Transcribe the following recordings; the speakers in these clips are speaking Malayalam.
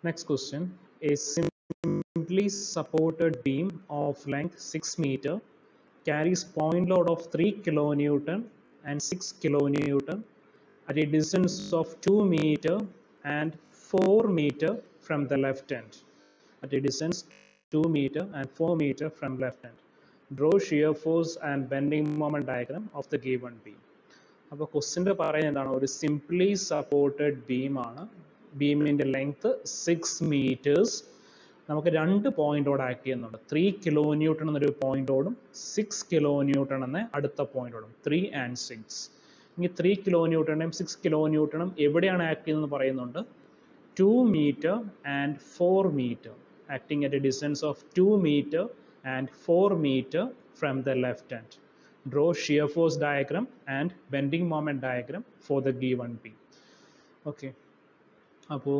Next question. A simply supported beam of length 6 meter carries point load of 3 kilonewton and 6 kilonewton at a distance of 2 meter and 4 meter from the left end. At a distance 2 meter and 4 meter from left end. Draw shear force and bending moment diagram of the given beam. അപ്പോൾ ക്വസ്റ്റിൻ്റെ പറയുന്നത് എന്താണ് ഒരു സിംപ്ലി സപ്പോർട്ടഡ് ബീമാണ് ബീമിൻ്റെ ലെങ്ത് സിക്സ് മീറ്റേഴ്സ് നമുക്ക് രണ്ട് പോയിന്റോട് ആക്ട് ചെയ്യുന്നുണ്ട് ത്രീ കിലോ ന്യൂട്ടൺ എന്നൊരു പോയിന്റോടും സിക്സ് കിലോ ന്യൂട്ടൺ എന്ന അടുത്ത പോയിന്റോടും ത്രീ ആൻഡ് സിക്സ് ഇനി ത്രീ കിലോ ന്യൂട്ടണും സിക്സ് കിലോ ന്യൂട്ടണും എവിടെയാണ് ആക്ട് ചെയ്യുന്നത് പറയുന്നുണ്ട് two meter and four meter acting at A distance of two meter and four meter from the left hand draw shear force diagram and bending moment diagram for the given beam okay അപ്പോൾ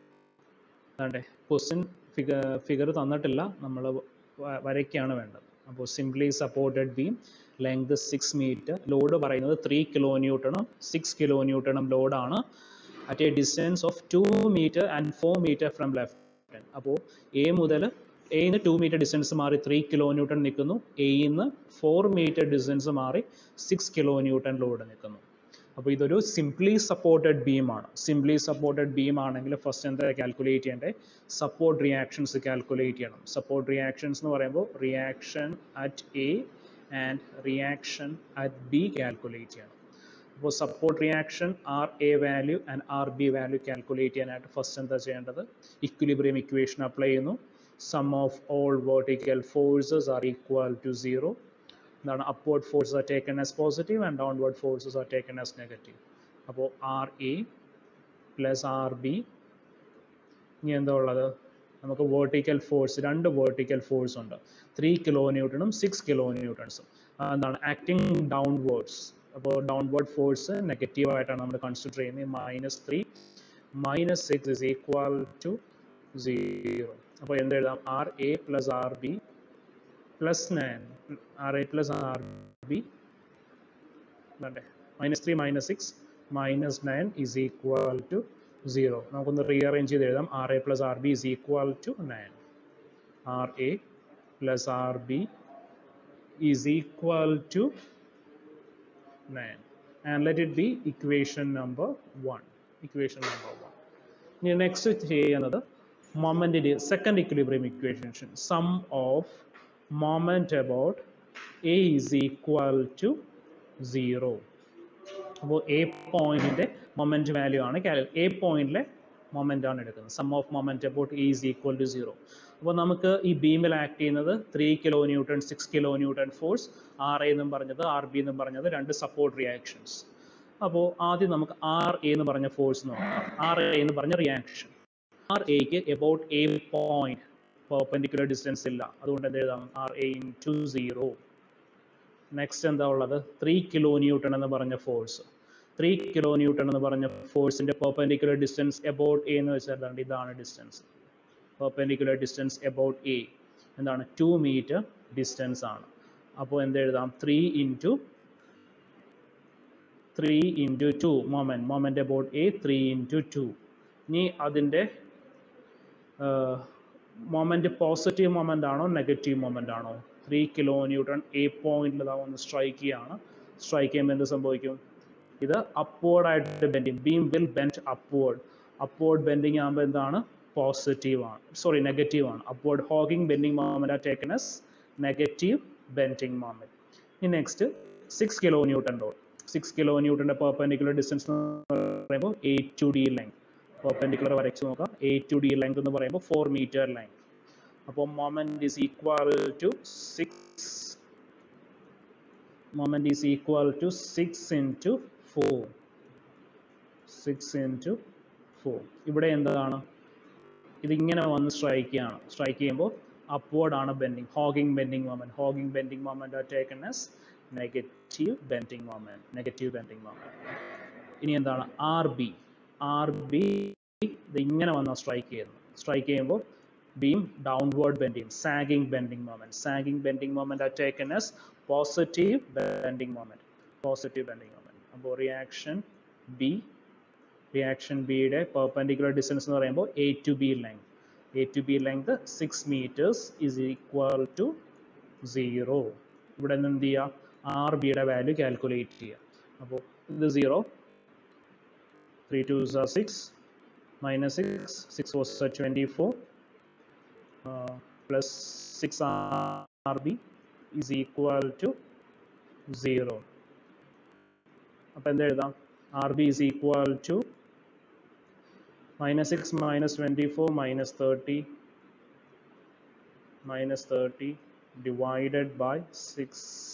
അതെ ക്വസ്റ്റ്യൻ ഫിഗർ ഫിഗർ തന്നിട്ടില്ല നമ്മൾ വരയ്ക്കാണ് വേണ്ടത് അപ്പോൾ simply supported beam length six meter load പറയുന്നത് ത്രീ കിലോ ന്യൂട്ടണും സിക്സ് കിലോ ന്യൂട്ടണും ലോഡാണ് at A distance of two meter and four meter from left അപ്പോൾ എ മുതൽ എയിൽ നിന്ന് ടു മീറ്റർ ഡിസ്റ്റൻസ് മാറി ത്രീ കിലോ ന്യൂട്ടൺ നിൽക്കുന്നു എയിൽ നിന്ന് ഫോർ മീറ്റർ ഡിസ്റ്റൻസ് മാറി സിക്സ് കിലോ ന്യൂട്ടൺ ലോഡ് നിൽക്കുന്നു അപ്പോൾ ഇതൊരു സിംപ്ലി സപ്പോർട്ടഡ് ബീമാണ് സിംപ്ലി സപ്പോർട്ടഡ് ബീം ആണെങ്കിൽ ഫസ്റ്റ് എന്താ കാൽക്കുലേറ്റ് ചെയ്യേണ്ടത് സപ്പോർട്ട് റിയാക്ഷൻസ് കാൽക്കുലേറ്റ് ചെയ്യണം സപ്പോർട്ട് റിയാക്ഷൻസ് എന്ന് പറയുമ്പോൾ reaction at A and reaction at B calculate ചെയ്യണം അപ്പോൾ support reaction R A value and R B value calculate ചെയ്യാനായിട്ട് ഫസ്റ്റ് എന്താ ചെയ്യേണ്ടത് ഇക്വിലിബ്രിയം ഇക്വേഷൻ അപ്ലൈ ചെയ്യുന്നു sum of all vertical forces are equal to zero. Then upward forces are taken as positive and downward forces are taken as negative. അപ്പോൾ R A plus R B ഇനി എന്താ ഉള്ളത് നമുക്ക് വേർട്ടിക്കൽ ഫോഴ്സ് രണ്ട് വേർട്ടിക്കൽ ഫോഴ്സ് ഉണ്ട് ത്രീ കിലോ ന്യൂട്ടണും സിക്സ് കിലോ ന്യൂട്ടൺസും എന്താണ് ആക്ടിങ് ഡൗൺവേർഡ്സ് അപ്പോൾ ഡൗൺവേർഡ് ഫോഴ്സ് നെഗറ്റീവ് ആയിട്ടാണ് നമ്മൾ കൺസിഡർ ചെയ്യുന്നത് minus three minus six is equal to zero അപ്പോൾ എന്ത് എഴുതാം R A plus R B plus nine R A plus R B വേണ്ടേ minus three minus six minus nine is equal to zero നമുക്കൊന്ന് റീഅറേഞ്ച് ചെയ്ത് എഴുതാം R A plus R B is equal to nine R A plus R B is equal to nine and let it be equation number one equation number one ഇനി നെക്സ്റ്റ് ചെയ്യുന്നത് മൊമെൻറ്റിൻ്റെ second equilibrium equation sum of moment about A is equal to zero അപ്പോൾ എ പോയിന്റിൻ്റെ മൊമെൻറ്റ് വാല്യൂ ആണ് കാലി എ പോയിന്റിലെ മൊമെൻ്റ് ആണ് എടുക്കുന്നത് sum of moment about A is equal to zero അപ്പോൾ നമുക്ക് ഈ ബീമിൽ ആക്ട് ചെയ്യുന്നത് three kilo newton six kilo newton force R A എന്നും പറഞ്ഞത് ആർ ബി എന്നും പറഞ്ഞത് രണ്ട് സപ്പോർട്ട് റിയാക്ഷൻസ് അപ്പോൾ ആദ്യം നമുക്ക് ആർ എ എന്ന് പറഞ്ഞ ഫോഴ്സ് നോക്കാം ആർ എ എന്ന് പറഞ്ഞ റിയാക്ഷൻ ആർ എക്ക് about A point perpendicular distance ഇല്ല അതുകൊണ്ട് എന്ത് എഴുതാം R A into zero next എന്താ ഉള്ളത് ത്രീ കിലോ ന്യൂട്ടൺ എന്ന് പറഞ്ഞ ഫോഴ്സ് ത്രീ കിലോ ന്യൂട്ടൺ എന്ന് പറഞ്ഞ ഫോഴ്സിന്റെ പെർപെൻഡിക്കുലർ ഡിസ്റ്റൻസ് എബൌട്ട് എ എന്ന് വെച്ചാൽ ഇതാണ് distance perpendicular distance about A എന്താണ് ടു മീറ്റർ ഡിസ്റ്റൻസ് ആണ് അപ്പോൾ എന്ത് എഴുതാം three into three into two moment moment about A three into two ഇനി അതിൻ്റെ മൊമെൻറ്റ് പോസിറ്റീവ് മൊമെൻ്റ് ആണോ നെഗറ്റീവ് മൊമെൻ്റ് ആണോ ത്രീ കിലോ ന്യൂട്ടൺ എ പോയിന്റിൽ ഇതാ ഒന്ന് സ്ട്രൈക്ക് ചെയ്യാണ് സ്ട്രൈക്ക് ചെയ്യുമ്പോൾ എന്ത് സംഭവിക്കും ഇത് അപ്വേർഡ് ആയിട്ട് bending beam will bend upward upward bending ആകുമ്പോൾ എന്താണ് പോസിറ്റീവ് ആണ് സോറി നെഗറ്റീവ് ആണ് upward hogging bending moment are taken as negative bending moment ഇനി next six kilo newton load six kilo ന്യൂട്ടൻ്റെ പെർപെൻഡിക്കുലർ ഡിസ്റ്റൻസ് എന്ന് പറയുമ്പോൾ A to D length perpendicular വരച്ച് നോക്കാം എയ്റ്റ് ടു ഡി ലെങ്ത് എന്ന് പറയുമ്പോൾ ഫോർ മീറ്റർ ലെങ്ത് അപ്പോൾ moment is equal to six moment is equal to six into four six into four ഇവിടെ എന്താണ് ഇതിങ്ങനെ വന്ന് സ്ട്രൈക്ക് ചെയ്യാണ് സ്ട്രൈക്ക് ചെയ്യുമ്പോൾ അപ്വേർഡ് ആണ് bending hogging bending moment hogging bending moment are taken as negative bending moment negative bending moment ഇനി എന്താണ് ആർ ബി ആർ ബി ഇത് ഇങ്ങനെ വന്ന സ്ട്രൈക്ക് ചെയ്യുന്നു സ്ട്രൈക്ക് ചെയ്യുമ്പോൾ beam downward bending, sagging bending moment. Sagging bending moment are taken as positive bending moment. Positive bending moment. അപ്പോൾ reaction B റിയാക്ഷൻ ബിയുടെ പെർപെൻഡിക്കുലർ ഡിസ്റ്റൻസ് എന്ന് പറയുമ്പോൾ A to B length A to B length six meters is equal to zero ഇവിടെ നിന്ന് എന്ത് ചെയ്യുക ആർ ബിയുടെ വാല്യൂ കാൽക്കുലേറ്റ് ചെയ്യുക അപ്പോൾ ഇത് zero three two six minus six six was twenty four plus six R B is equal to zero അപ്പോൾ എന്ത് എഴുതാം R B is equal to minus 6 minus 24 minus 30 minus 30 divided by 6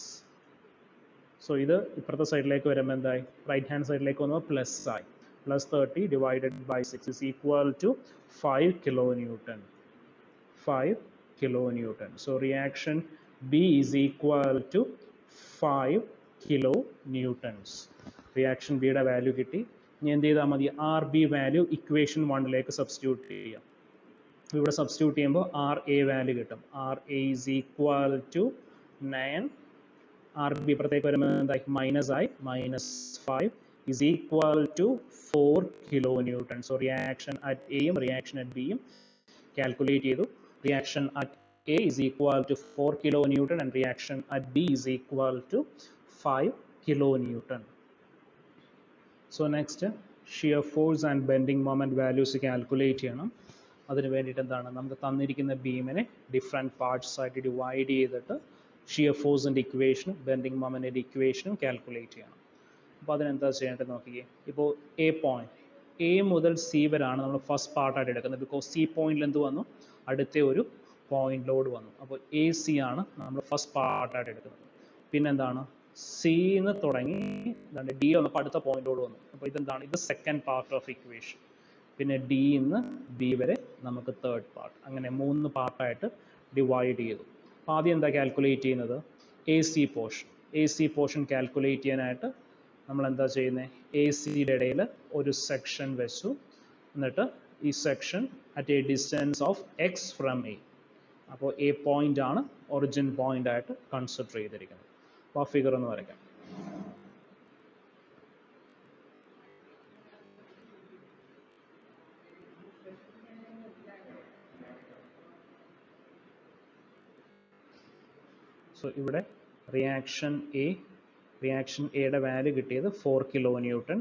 so ഇത് ഇപ്പുറത്തെ സൈഡിലേക്ക് വരുമ്പോൾ എന്തായി റൈറ്റ് ഹാൻഡ് സൈഡിലേക്ക് വന്നപ്പോൾ പ്ലസ് ആയി plus thirty divided by six is equal to five kilo newton five kilo newton so reaction B is equal to five kilo newtons reaction ബിയുടെ വാല്യൂ കിട്ടി ഇനി എന്ത് ചെയ്താൽ മതി ആർ ബി വാല്യൂ ഇക്വേഷൻ വണ്ണിലേക്ക് സബ്സ്റ്റിറ്റ്യൂട്ട് ചെയ്യാം ഇവിടെ സബ്സ്റ്റിറ്റ്യൂട്ട് ചെയ്യുമ്പോൾ ആർ എ വാല്യൂ കിട്ടും R A is equal to nine R B ഇപ്പുറത്തേക്ക് വരുമ്പോൾ എന്തായി മൈനസ് ആയി minus five is equal to four kilo newton so reaction at എയും റിയാക്ഷൻ അറ്റ് ബിയും കാൽക്കുലേറ്റ് ചെയ്തു reaction at A is equal to four kilo newton and reaction at B is equal to five kilo newton so next shear force and bending moment values calculate ചെയ്യണം അതിന് വേണ്ടിയിട്ട് എന്താണ് നമുക്ക് തന്നിരിക്കുന്ന ബീമിനെ ഡിഫറെൻറ്റ് പാർട്സ് ആയിട്ട് ഡിവൈഡ് ചെയ്തിട്ട് ഷിയർ ഫോഴ്സിൻ്റെ ഇക്വേഷനും ബെൻഡിങ് മൊമെൻറ്റിൻ്റെ ഇക്വേഷനും കാൽക്കുലേറ്റ് ചെയ്യണം അപ്പോൾ അതിനെന്താ ചെയ്യേണ്ടത് നോക്കിയേ ഇപ്പോൾ എ പോയിന്റ് എ മുതൽ സി വരെയാണ് നമ്മൾ ഫസ്റ്റ് പാർട്ടായിട്ട് എടുക്കുന്നത് ബിക്കോസ് സി പോയിന്റിൽ എന്ത് വന്നു അടുത്ത ഒരു പോയിന്റ് ലോഡ് വന്നു അപ്പോൾ എ സി ആണ് നമ്മൾ ഫസ്റ്റ് പാർട്ടായിട്ട് എടുക്കുന്നത് പിന്നെന്താണ് സിന്ന് തുടങ്ങി എന്താണ് ഡി വന്നപ്പോൾ അടുത്ത പോയിന്റോട് വന്നു അപ്പോൾ ഇതെന്താണ് ഇത് സെക്കൻഡ് പാർട്ട് ഓഫ് ഇക്വേഷൻ പിന്നെ ഡി നിന്ന് ബി വരെ നമുക്ക് തേർഡ് പാർട്ട് അങ്ങനെ മൂന്ന് പാർട്ടായിട്ട് ഡിവൈഡ് ചെയ്തു അപ്പോൾ ആദ്യം എന്താ കാൽക്കുലേറ്റ് ചെയ്യുന്നത് A C portion A C portion calculate ചെയ്യാനായിട്ട് നമ്മൾ എന്താ ചെയ്യുന്നത് എ സിയുടെ ഇടയിൽ ഒരു സെക്ഷൻ വെച്ചു എന്നിട്ട് ഈ section at A distance of X from A അപ്പോൾ എ പോയിന്റ് ആണ് ഒറിജിൻ പോയിന്റ് ആയിട്ട് കൺസിഡർ ചെയ്തിരിക്കുന്നത് അപ്പോൾ ആ ഫിഗർ ഒന്ന് വരയ്ക്കാം സോ ഇവിടെ റിയാക്ഷൻ എ റിയാക്ഷൻ എയുടെ വാല്യൂ കിട്ടിയത് ഫോർ കിലോ ന്യൂട്ടൺ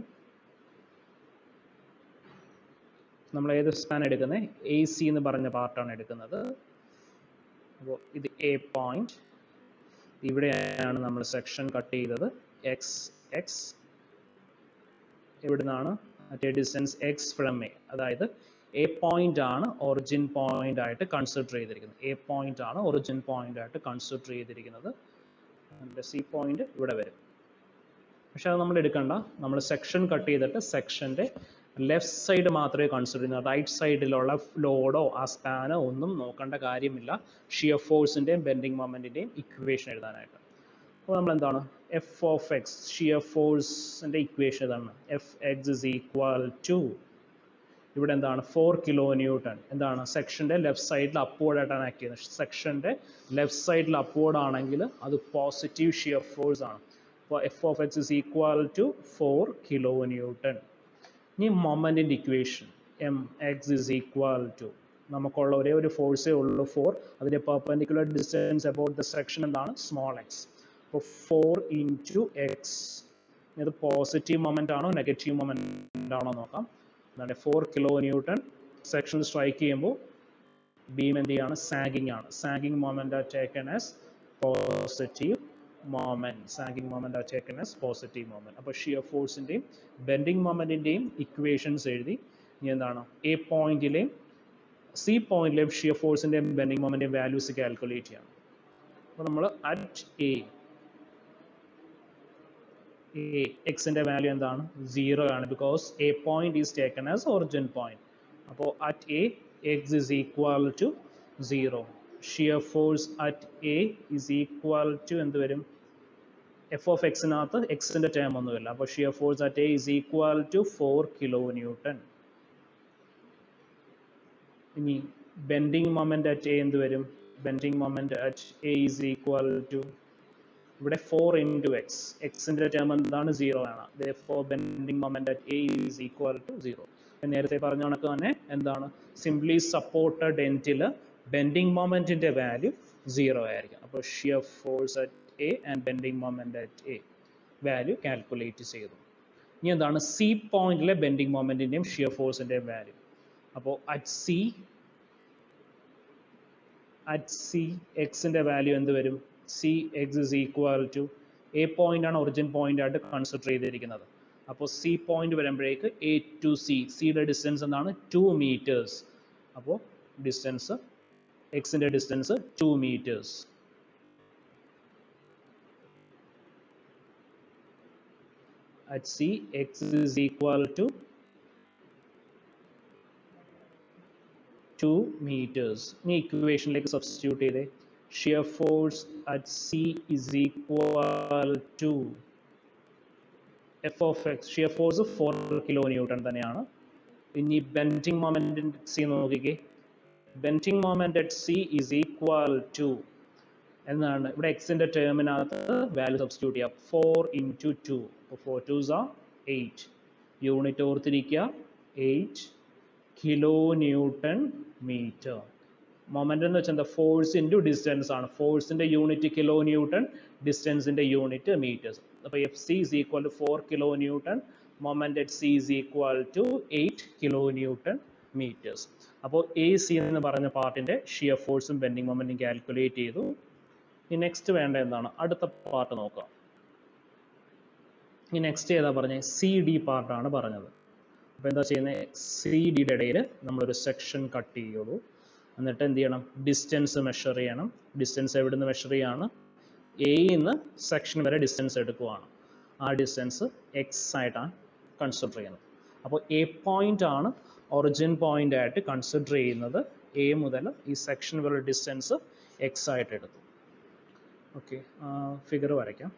നമ്മൾ ഏത് സ്പാൻ എടുക്കുന്നത് എ സി എന്ന് പറഞ്ഞ പാർട്ടാണ് എടുക്കുന്നത് അപ്പോൾ ഇത് എ പോയിന്റ് ഇവിടെയാണ് നമ്മൾ സെക്ഷൻ കട്ട് ചെയ്തത് എക്സ് എക്സ് ഇവിടുന്നാണ് മറ്റേ ഡിസ്റ്റൻസ് എക്സ് ഫ്രം എ അതായത് എ പോയിന്റ് ആണ് ഒറിജിൻ പോയിന്റ് ആയിട്ട് കൺസിഡർ ചെയ്തിരിക്കുന്നത് എ പോയിന്റ് ആണ് ഒറിജിൻ പോയിന്റ് ആയിട്ട് കൺസിഡർ ചെയ്തിരിക്കുന്നത് സി പോയിന്റ് ഇവിടെ വരും പക്ഷെ അത് നമ്മൾ എടുക്കണ്ട നമ്മൾ സെക്ഷൻ കട്ട് ചെയ്തിട്ട് സെക്ഷൻ്റെ ലെഫ്റ്റ് സൈഡ് മാത്രമേ കൺസിഡർ ചെയ്യുന്നു റൈറ്റ് സൈഡിലുള്ള ലോഡോ ആ സ്പാനോ ഒന്നും നോക്കേണ്ട കാര്യമില്ല ഷിയർ ഫോഴ്സിൻ്റെയും ബെൻഡിങ് മൊമെൻറ്റിൻ്റെയും ഇക്വേഷൻ എഴുതാനായിട്ട് അപ്പോൾ നമ്മൾ എന്താണ് എഫ് ഓഫ് എക്സ് ഷിയർ ഫോഴ്സിൻ്റെ ഇക്വേഷൻ ഇതാണ് F X is equal to ഇവിടെ എന്താണ് ഫോർ കിലോ ന്യൂട്ടൺ എന്താണ് സെക്ഷൻ്റെ ലെഫ്റ്റ് സൈഡിൽ അപ്വേർഡ് ആയിട്ടാണ് ആക്ട് ചെയ്യുന്നത് സെക്ഷൻ്റെ ലെഫ്റ്റ് സൈഡിൽ അപ്വേർഡ് ആണെങ്കിൽ അത് പോസിറ്റീവ് ഷിയർ ഫോഴ്സ് ആണ് അപ്പോൾ F of X is equal to four kilo newton ഇനി മൊമെൻറ്റിൻ്റെ equation M X is equal to നമുക്കുള്ള ഒരേ ഒരു ഫോഴ്സേ ഉള്ളൂ ഫോർ അതിൻ്റെ perpendicular distance about the section എന്താണ് സ്മോൾ എക്സ് അപ്പോൾ ഫോർ ഇൻറ്റു എക്സ് ഇത് പോസിറ്റീവ് മൊമെൻ്റ് ആണോ നെഗറ്റീവ് മൊമെൻ്റ് ആണോ നോക്കാം എന്താണ് four kilo newton section strike ചെയ്യുമ്പോൾ ബീം എന്ത് ചെയ്യാണ് സാഗിങ് ആണ് sagging moment are taken as positive moment sagging moment are taken as positive moment അപ്പോൾ ഷിയർ ഫോഴ്സിൻ്റെയും ബെൻഡിങ് മൊമെൻറ്റിൻ്റെയും ഇക്വേഷൻസ് എഴുതി ഇനി എന്താണ് എ പോയിന്റിലെയും സി പോയിന്റിലെയും ഷിയർ ഫോഴ്സിൻ്റെയും ബെൻഡിങ് മൊമെൻറ്റിൻ്റെയും വാല്യൂസ് കാൽക്കുലേറ്റ് ചെയ്യണം അപ്പോൾ നമ്മൾ അറ്റ് എ എ എക്സിൻ്റെ വാല്യൂ എന്താണ് സീറോ ആണ് because A point is taken as origin point അപ്പോൾ at A X is equal to zero shear force at A is equal to എന്ത് വരും എഫ് ഓഫ് എക്സിനകത്ത് എക്സിൻ്റെ ടേം ഒന്നുമില്ല അപ്പോൾ shear force at A is equal to four kilo newton ഇനി ബെൻഡിങ് മൊമെൻ്റ് അറ്റ് എ എന്ത് വരും bending moment at A is equal to ഇവിടെ ഫോർ ഇൻറ്റു എക്സ് എക്സിൻ്റെ ടേം എന്താണ് സീറോ ആണ് four bending moment at A is equal to zero നേരത്തെ പറഞ്ഞ കണക്ക് തന്നെ എന്താണ് സിംപ്ലി സപ്പോർട്ടഡ് എൻഡിൽ ബെൻഡിങ് മൊമെൻറ്റിൻ്റെ വാല്യൂ സീറോ ആയിരിക്കും അപ്പോൾ shear force at A and bending moment at A value calculate ചെയ്തു ഇനി എന്താണ് സി പോയിന്റിലെ ബെൻഡിങ് മൊമെൻറ്റിൻ്റെയും ഷിയർ ഫോഴ്സിൻ്റെയും വാല്യൂ അപ്പോൾ അറ്റ് സി അറ്റ് സി എക്സിൻ്റെ വാല്യൂ എന്ത് വരും C X is equal to A point ആണ് ഒറിജിൻ പോയിന്റ് ആയിട്ട് കൺസിഡർ ചെയ്തിരിക്കുന്നത് അപ്പോൾ സി പോയിന്റ് വരുമ്പോഴേക്ക് എ ടു സി സിയുടെ ഡിസ്റ്റൻസ് എന്താണ് ടു മീറ്റേഴ്സ് അപ്പോൾ ഡിസ്റ്റൻസ് എക്സിൻ്റെ distance two meters at C x is equal to 2 meters. ഇനി ഇക്വേഷനിലേക്ക് സബ്സ്റ്റിറ്റ്യൂട്ട് ചെയ്തേ shear force at C is equal to F of X shear force four kilo newton തന്നെയാണ് ഇനി ബെൻഡിങ് മൊമെന്റ് സി നോക്കിക്കേ bending moment at C is equal to എന്നാണ് ഇവിടെ എക്സിന്റെ ടേമിനകത്ത് വാല്യൂ സബ്സ്റ്റിറ്റ്യൂട്ട് ചെയ്യാം ഫോർ ഇൻറ്റു ടു അപ്പോൾ ഫോർ ടൂസ് ആ എയ്റ്റ് യൂണിറ്റ് ഓർത്തിരിക്കുക eight kilo newton meter moment എന്ന് വെച്ചാൽ എന്താ ഫോഴ്സ് ഇൻറ്റു ഡിസ്റ്റൻസ് ആണ് ഫോഴ്സിന്റെ യൂണിറ്റ് കിലോ ന്യൂട്ടൺ ഡിസ്റ്റൻസിന്റെ യൂണിറ്റ് മീറ്റേഴ്സ് അപ്പോൾ F C is equal to four kilo newton moment at C is equal to eight kilo newton meters അപ്പോൾ എ സി എന്ന് പറഞ്ഞ പാർട്ടിന്റെ ഷിയർ ഫോഴ്സും ബെൻഡിങ് മൊമെന്റും കാൽക്കുലേറ്റ് ചെയ്തു ഇനി നെക്സ്റ്റ് വേണ്ട എന്താണ് അടുത്ത പാർട്ട് നോക്കാം ഇനി നെക്സ്റ്റ് ഏതാ പറഞ്ഞത് സി ഡി പാർട്ടാണ് പറഞ്ഞത് അപ്പോൾ എന്താ ചെയ്യുന്നത് സി ഡിയുടെ ഇടയിൽ നമ്മളൊരു സെക്ഷൻ കട്ട് ചെയ്യുള്ളൂ എന്നിട്ട് എന്ത് ചെയ്യണം ഡിസ്റ്റൻസ് മെഷർ ചെയ്യണം ഡിസ്റ്റൻസ് എവിടെ നിന്ന് മെഷർ ചെയ്യാണ് എയിൽ നിന്ന് സെക്ഷൻ വരെ ഡിസ്റ്റൻസ് എടുക്കുവാണ് ആ ഡിസ്റ്റൻസ് എക്സ് ആയിട്ടാണ് കൺസിഡർ ചെയ്യുന്നത് അപ്പോൾ എ പോയിന്റ് ആണ് ഒറിജിൻ പോയിന്റ് ആയിട്ട് കൺസിഡർ ചെയ്യുന്നത് എ മുതൽ ഈ സെക്ഷൻ വരെ ഡിസ്റ്റൻസ് എക്സ് ആയിട്ട് എടുത്തു ഓക്കെ ഫിഗർ വരയ്ക്കാം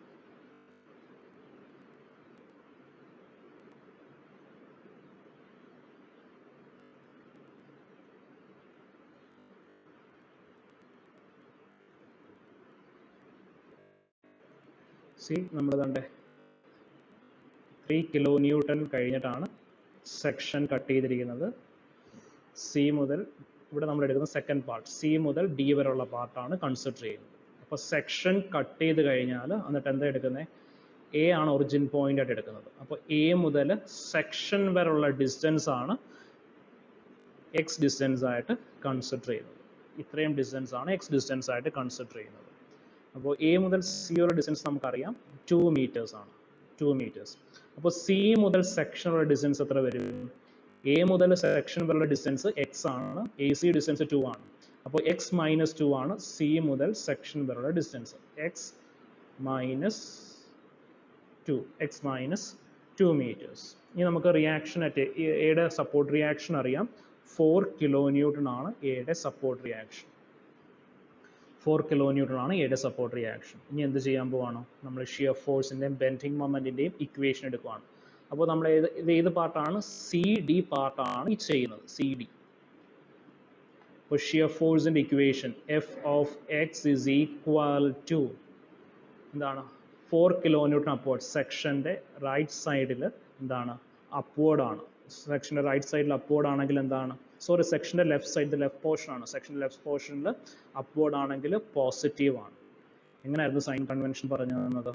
സി നമ്മൾ കണ്ടേ ത്രീ കിലോ ന്യൂട്ടൺ കഴിഞ്ഞിട്ടാണ് സെക്ഷൻ കട്ട് ചെയ്തിരിക്കുന്നത് സി മുതൽ ഇവിടെ നമ്മൾ എടുക്കുന്ന സെക്കൻഡ് പാർട്ട് സി മുതൽ ഡി വരെയുള്ള പാർട്ടാണ് കൺസിഡർ ചെയ്യുന്നത് അപ്പോൾ സെക്ഷൻ കട്ട് ചെയ്ത് കഴിഞ്ഞാൽ എന്നിട്ട് എന്താ എടുക്കുന്നത് എ ആണ് ഒറിജിൻ പോയിന്റ് ആയിട്ട് എടുക്കുന്നത് അപ്പോൾ എ മുതൽ സെക്ഷൻ വരെയുള്ള ഡിസ്റ്റൻസ് ആണ് എക്സ് ഡിസ്റ്റൻസ് ആയിട്ട് കൺസിഡർ ചെയ്യുന്നത് ഇത്രയും ഡിസ്റ്റൻസ് ആണ് എക്സ് ഡിസ്റ്റൻസ് ആയിട്ട് കൺസിഡർ ചെയ്യുന്നത് അപ്പോൾ എ മുതൽ സി വരെ ഡിസ്റ്റൻസ് നമുക്കറിയാം ടു മീറ്റേഴ്സ് ആണ് ടു മീറ്റേഴ്സ് അപ്പോൾ സി മുതൽ സെക്ഷൻ വരെ ഡിസ്റ്റൻസ് എത്ര വരും എ മുതൽ സെക്ഷൻ വരെയുള്ള ഡിസ്റ്റൻസ് എക്സ് ആണ് എ സി ഡിസ്റ്റൻസ് ടു ആണ് അപ്പോൾ എക്സ് മൈനസ് ടു ആണ് സി മുതൽ സെക്ഷൻ വരെയുള്ള distance X minus two X minus two meters ഇനി നമുക്ക് റിയാക്ഷൻ അറ്റ് എയുടെ സപ്പോർട്ട് റിയാക്ഷൻ അറിയാം ഫോർ കിലോ ന്യൂട്ടൺ ആണ് എയുടെ support reaction four kilo newton ആണ് എയുടെ സപ്പോർട്ട് റിയാക്ഷൻ ഇനി എന്ത് ചെയ്യാൻ പോവാണോ നമ്മൾ ഷിയർ ഫോഴ്സിൻ്റെയും ബെൻഡിങ് മൊമെൻറ്റിൻ്റെയും ഇക്വേഷൻ എടുക്കുവാണ് അപ്പോൾ നമ്മൾ ഏത് ഇത് ഏത് പാർട്ടാണ് സി ഡി പാർട്ടാണ് ഈ ചെയ്യുന്നത് സി ഡി അപ്പോൾ ഷിയർ ഫോഴ്സിൻ്റെ equation F of X is equal to എന്താണ് ഫോർ കിലോ ന്യൂട്ടൺ അപ്വേർഡ് സെക്ഷൻ്റെ റൈറ്റ് സൈഡിൽ എന്താണ് അപ്വേർഡ് ആണ് സെക്ഷൻ്റെ റൈറ്റ് സൈഡിൽ അപ്വേർഡ് ആണെങ്കിൽ എന്താണ് സോറി സെക്ഷൻ്റെ ലെഫ്റ്റ് സൈഡ് ലെഫ്റ്റ് പോർഷൻ ആണ് സെക്ഷൻ്റെ ലെഫ്റ്റ് പോർഷനിൽ അപ്വേർഡ് ആണെങ്കിൽ പോസിറ്റീവ് ആണ് എങ്ങനെയായിരുന്നു സൈൻ കൺവെൻഷൻ പറഞ്ഞു തന്നത്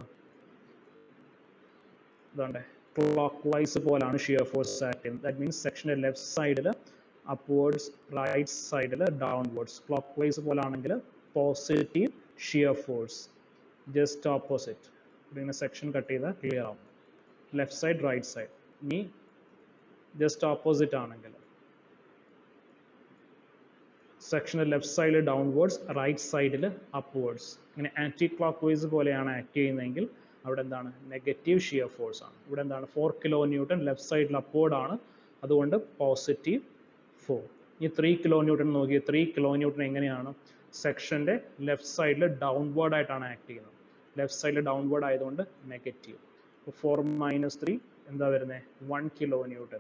ഇതാണ്ടേ ക്ലോക്ക് വൈസ് പോലാണ് ഷിയർ ഫോഴ്സ് ആക്ട് ചെയ്യുന്നത് ദാറ്റ് മീൻസ് സെക്ഷൻ്റെ ലെഫ്റ്റ് സൈഡിൽ അപ്വേർഡ്സ് റൈറ്റ് സൈഡിൽ ഡൗൺവേർഡ്സ് ക്ലോക്ക് വൈസ് പോലാണെങ്കിൽ positive shear force just opposite ഇങ്ങനെ സെക്ഷൻ കട്ട് ചെയ്താൽ ക്ലിയർ ആവും ലെഫ്റ്റ് സൈഡ് റൈറ്റ് സൈഡ് ഇനി ജസ്റ്റ് ഓപ്പോസിറ്റ് ആണെങ്കിൽ സെക്ഷന് ലെഫ്റ്റ് സൈഡിൽ ഡൗൺവേർഡ്സ് റൈറ്റ് സൈഡിൽ അപ്വേർഡ്സ് ഇങ്ങനെ ആൻറ്റി ക്ലോക്ക് വൈസ് പോലെയാണ് ആക്ട് ചെയ്യുന്നതെങ്കിൽ അവിടെ എന്താണ് നെഗറ്റീവ് ഷിയർ ഫോഴ്സ് ആണ് ഇവിടെ എന്താണ് ഫോർ കിലോ ന്യൂട്ടൺ ലെഫ്റ്റ് സൈഡിൽ അപ്വേർഡ് ആണ് അതുകൊണ്ട് പോസിറ്റീവ് ഫോർ ഈ ത്രീ കിലോ ന്യൂട്ടൺ നോക്കി ത്രീ കിലോ ന്യൂട്ടൺ എങ്ങനെയാണ് സെക്ഷൻ്റെ ലെഫ്റ്റ് സൈഡിൽ ഡൗൺവേർഡ് ആയിട്ടാണ് ആക്ട് ചെയ്യുന്നത് ലെഫ്റ്റ് സൈഡിൽ ഡൗൺവേർഡ് ആയതുകൊണ്ട് നെഗറ്റീവ് ഫോർ മൈനസ് ത്രീ എന്താ വരുന്നത് one kilo newton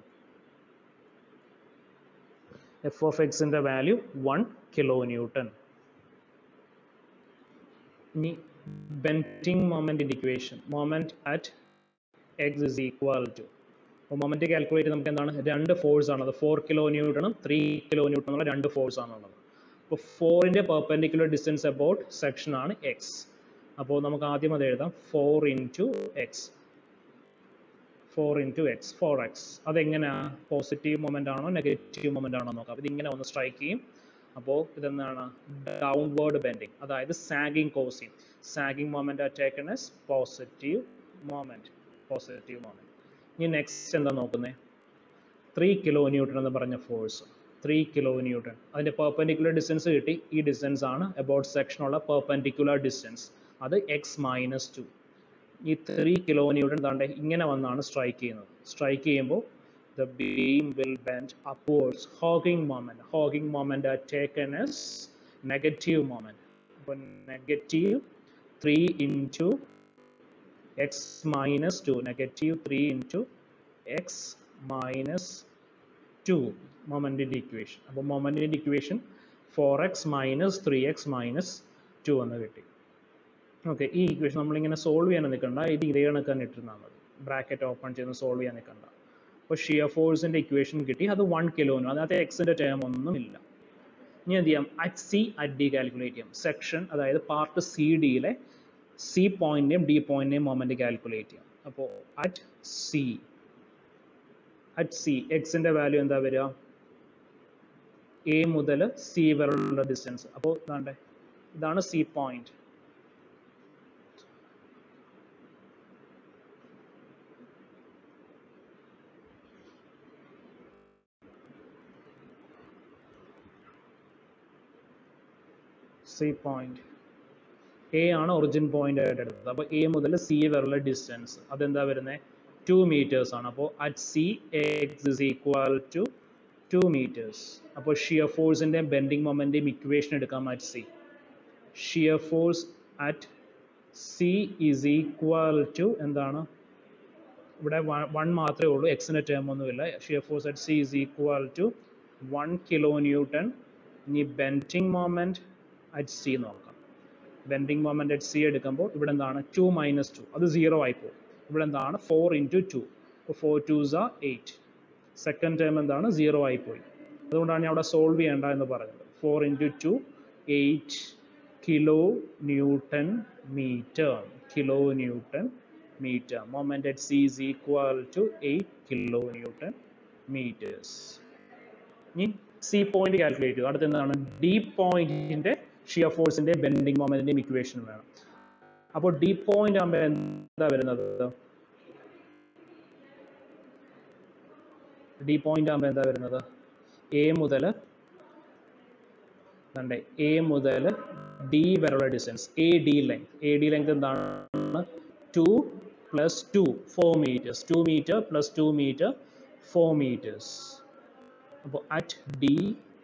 F of എക്സിൻ്റെ വാല്യൂ വൺ കിലോ ന്യൂട്ടൺ ഇനി ബെൻറ്റിംഗ് മൊമെൻറ്റിൻ്റെ equation moment at X is equal to അപ്പോൾ മൊമെൻറ്റ് കാൽക്കുലേറ്റ് നമുക്ക് എന്താണ് രണ്ട് ഫോഴ്സ് ആണത് ഫോർ കിലോ ന്യൂട്ടണും ത്രീ കിലോ ന്യൂട്ടൺ എന്നുള്ള രണ്ട് ഫോഴ്സ് ആണുള്ളത് അപ്പോൾ ഫോറിൻ്റെ പെർപെൻഡിക്കുലർ ഡിസ്റ്റൻസ് അബൌട്ട് സെക്ഷൻ ആണ് എക്സ് അപ്പോൾ നമുക്ക് ആദ്യം അത് എഴുതാം four into X four into X four X അതെങ്ങനെയാണ് പോസിറ്റീവ് മൊമെൻ്റ് ആണോ നെഗറ്റീവ് മൊമെൻ്റ് ആണോ നോക്കാം ഇതിങ്ങനെ ഒന്ന് സ്ട്രൈക്ക് ചെയ്യും അപ്പോൾ ഇതെന്താണ് ഡൗൺവേർഡ് ബെൻഡിങ് അതായത് sagging causing sagging moment taken as positive moment positive moment ഇനി നെക്സ്റ്റ് എന്താ നോക്കുന്നത് ത്രീ കിലോ ന്യൂട്ടൺ എന്ന് പറഞ്ഞ ഫോഴ്സ് ത്രീ കിലോ ന്യൂട്ടൺ അതിൻ്റെ പെർപെൻഡിക്കുലർ ഡിസ്റ്റൻസ് കിട്ടി ഈ ഡിസ്റ്റൻസ് ആണ് അബൌട്ട് സെക്ഷനുള്ള പെർപെൻഡിക്കുലർ ഡിസ്റ്റൻസ് അത് എക്സ് മൈനസ് ടു ഈ ത്രീ കിലോ ന്യൂട്ടൺ താണ്ടെ ഇങ്ങനെ വന്നാണ് സ്ട്രൈക്ക് ചെയ്യുന്നത് സ്ട്രൈക്ക് ചെയ്യുമ്പോൾ the beam will bend upwards hogging moment hogging moment are taken as negative moment but negative 3 into x minus 2 negative 3 into x minus 2 moment in the equation അപ്പോൾ moment in the equation 4x minus 3x minus 2 എന്ന് കിട്ടി ഓക്കെ ഈ ഇക്വേഷൻ നമ്മളിങ്ങനെ സോൾവ് ചെയ്യാൻ നിൽക്കണ്ട ഇത് ഇതേ കണക്കാൻ ഇട്ടിരുന്നാൽ മതി ബ്രാക്കറ്റ് ഓപ്പൺ ചെയ്ത് സോൾവ് ചെയ്യാൻ നിൽക്കണ്ട അപ്പോൾ ഷിയർ ഫോഴ്സിൻ്റെ ഇക്വേഷൻ കിട്ടി അത് വൺ കിലോന് അതിനകത്ത് എക്സിൻ്റെ ടേം ഒന്നും ഇല്ല ഇനി എന്ത് ചെയ്യാം at C at D calculate ചെയ്യാം സെക്ഷൻ അതായത് പാർട്ട് സി ഡിയിലെ സി പോയിന്റിനെയും ഡി പോയിന്റിനെയും മൊമെന്റ് കാൽക്കുലേറ്റ് ചെയ്യാം അപ്പോൾ അറ്റ് സി അറ്റ് സി എക്സിൻ്റെ വാല്യൂ എന്താ വരിക എ മുതൽ സി വരെയുള്ള ഡിസ്റ്റൻസ് അപ്പോൾ ഇതാണ്ടേ ഇതാണ് C point C point A ആണ് ഒറിജിൻ പോയിന്റ് ആയിട്ട് എടുത്തത് അപ്പോൾ എ മുതൽ സി വരെയുള്ള ഡിസ്റ്റൻസ് അതെന്താ വരുന്നത് ടു മീറ്റേഴ്സ് ആണ് അപ്പോൾ at C X is equal to two meters അപ്പോൾ ഷിയർ ഫോഴ്സിൻ്റെ ബെൻഡിങ് മൊമെൻറ്റേയും ഇക്വേഷൻ എടുക്കാം at C shear force at C is equal to എന്താണ് ഇവിടെ വൺ മാത്രമേ ഉള്ളൂ എക്സിൻ്റെ ടേം ഒന്നുമില്ല shear force at C is equal to one kilo newton ഇനി ബെൻഡിങ് മൊമെൻറ്റ് അറ്റ് സി നോക്കാം ബെൻഡിങ് മൊമെൻറ്റ് അറ്റ് സി എടുക്കുമ്പോൾ ഇവിടെ എന്താണ് ടു മൈനസ് ടു അത് സീറോ ആയി പോകും ഇവിടെ എന്താണ് ഫോർ ഇൻറ്റു ടു അപ്പോൾ ഫോർ ടൂസ് ആ എയ്റ്റ് സെക്കൻഡ് ടേം എന്താണ് സീറോ ആയി പോയി അതുകൊണ്ടാണ് ഞാൻ അവിടെ സോൾവ് ചെയ്യേണ്ട എന്ന് പറഞ്ഞത് four into two eight kilo newton metre kilo newton meter moment at C is equal to eight kilo newton meters ഇനി സി പോയിന്റ് കാൽക്കുലേറ്റ് ചെയ്തു അടുത്ത എന്താണ് ഡി പോയിന്റിന്റെ ഷിയർ ഫോഴ്സിന്റെ ബെൻഡിങ് മൊമെന്റിന്റെയും ഇക്വേഷൻ വേണം അപ്പോൾ ഡി പോയിന്റ് ആകുമ്പോൾ എന്താ വരുന്നത് ഡി പോയിന്റ് ആകുമ്പോൾ എന്താ വരുന്നത് എ മുതൽ എ മുതൽ ഡി വരെയുള്ള distance A D length A D length എന്താണ് two plus two four meters two meter plus two meter four meters അപ്പോൾ at D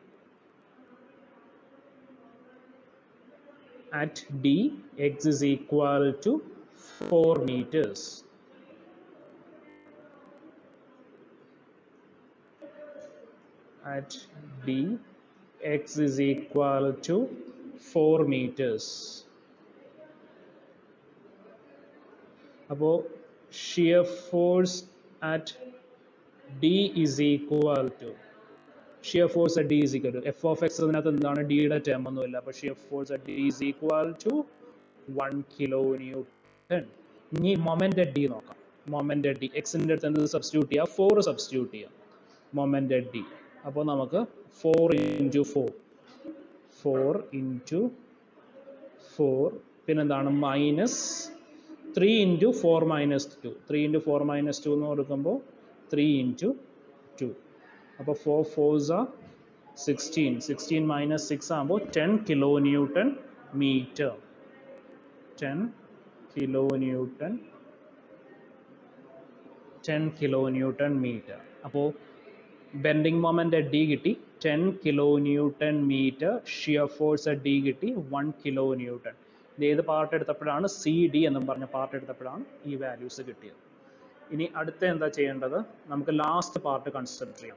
at D, x is equal to 4 meters. At D, x is equal to 4 meters. അപ്പോൾ shear force at D is equal to shear force at D is equal to F of x അതിനകത്ത് എന്താണ് ഡിയുടെ ടേം ഒന്നുമില്ല അപ്പോൾ shear force at D is equal to one kilo newton ഇനി മൊമെന്റ് അറ്റ് ഡി നോക്കാം മൊമെന്റ് അറ്റ് ഡി എക്സിൻ്റെ അടുത്ത് എന്ത് സബ്സ്റ്റിറ്റ്യൂട്ട് ചെയ്യാം ഫോർ സബ്സ്റ്റിറ്റ്യൂട്ട് ചെയ്യാം മൊമെന്റ് അറ്റ് ഡി അപ്പോൾ നമുക്ക് four into four four into four പിന്നെന്താണ് minus three into four minus to three into four minus two എന്ന് കൊടുക്കുമ്പോൾ ത്രീ ഇൻറ്റു ടു അപ്പോൾ ഫോർ ഫോർസ് ആ സിക്സ്റ്റീൻ സിക്സ്റ്റീൻ മൈനസ് സിക്സ് ആകുമ്പോൾ ten kilo newton meter ten kilo kilonewton ten kilo newton metre അപ്പോൾ ബെൻഡിങ് മൊമെൻ്റ് അറ്റ് ഡി കിട്ടി ten kilo newton meter shear force at D കിട്ടി വൺ കിലോ ന്യൂട്ടൺ ഇത് ഏത് പാർട്ട് എടുത്തപ്പോഴാണ് സി ഡി എന്നും പറഞ്ഞ പാർട്ട് എടുത്തപ്പോഴാണ് ഈ വാല്യൂസ് കിട്ടിയത് ഇനി അടുത്ത എന്താ ചെയ്യേണ്ടത് നമുക്ക് ലാസ്റ്റ് പാർട്ട് കൺസിഡർ ചെയ്യാം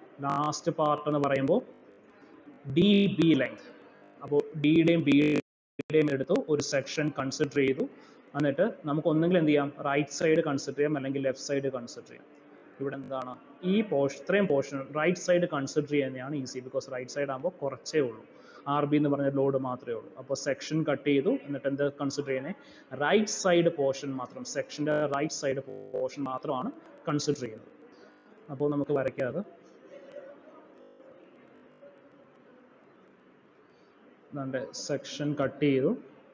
ലാസ്റ്റ് പാർട്ട് എന്ന് പറയുമ്പോൾ ഡി ബി ലെങ്ത് അപ്പോൾ ഡിയുടെയും ബി മീഡിയം എടുത്തു ഒരു സെക്ഷൻ കൺസിഡർ ചെയ്തു എന്നിട്ട് നമുക്ക് ഒന്നെങ്കിൽ എന്ത് ചെയ്യാം റൈറ്റ് സൈഡ് കൺസിഡർ ചെയ്യാം അല്ലെങ്കിൽ ലെഫ്റ്റ് സൈഡ് കൺസിഡർ ചെയ്യാം ഇവിടെ എന്താണ് ഈ പോർഷൻ ഇത്രയും പോർഷൻ റൈറ്റ് സൈഡ് കൺസിഡർ ചെയ്യുന്നതാണ് ഈസി ബിക്കോസ് റൈറ്റ് സൈഡ് ആകുമ്പോൾ കുറച്ചേ ഉള്ളൂ ആർ ബി എന്ന് പറഞ്ഞ ലോഡ് മാത്രമേ ഉള്ളൂ അപ്പോൾ സെക്ഷൻ കട്ട് ചെയ്തു എന്നിട്ട് എന്ത് കൺസിഡർ ചെയ്യുന്നത് റൈറ്റ് സൈഡ് പോർഷൻ മാത്രം സെക്ഷൻ്റെ റൈറ്റ് സൈഡ് പോർഷൻ മാത്രമാണ് കൺസിഡർ ചെയ്യുന്നത് അപ്പോൾ നമുക്ക് വരയ്ക്കാതെ നമ്മുടെ സെക്ഷൻ കട്ട് ചെയ്തു